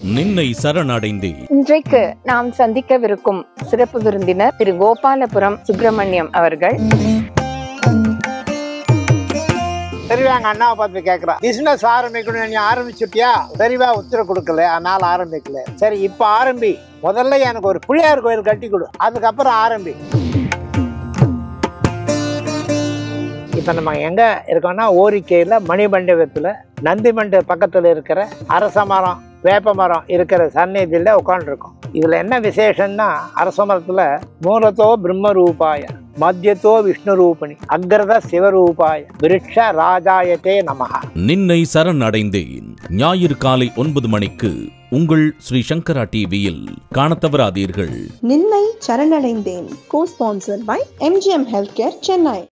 நின்னை சரணடைந்தேன் இன்றைக்கு நாம் சந்திக்கவிருக்கும் சிறப்பு விருந்தினர் திரு கோபாலபுரம் சுப்பிரமணியம் அவர்கள் பெரியவாங்க அண்ணாவை பார்த்து கேட்குறான் பிசினஸ் ஆரம்பிக்கணும் நீ ஆரம்பிச்சுட்டியா பெரியவா உத்தரவு கொடுக்கல அதனால ஆரம்பிக்கல சரி இப்போ ஆரம்பி முதல்ல எனக்கு ஒரு பிள்ளையார் கோயில் கட்டி கொடு அதுக்கப்புறம் ஆரம்பி இப்போ நம்ம எங்கே இருக்கோம்னா ஓரிக்கையில் மணிமண்டபத்தில் நந்தி மண்ட பக்கத்தில் இருக்கிற அரச மரம் வேப்ப மரம் இருக்கிற சந்நிதியில் உட்காந்துருக்கோம் இதில் என்ன விசேஷம்னா அரச மரத்தில் மூலத்தோ பிரம்ம ரூபாய மத்தியத்தோ விஷ்ணு ரூபணி அக்ரத சிவரூபாய விருட்ச ராஜாயத்தே நமஹ நின்னை சரணடைந்தேன் ஞாயிறு காலை ஒன்பது மணிக்கு உங்கள் ஸ்ரீ சங்கரா டிவியில் காணத் தவறாதீர்கள் Ninnai Saranadainthen co sponsor by MGM health care Chennai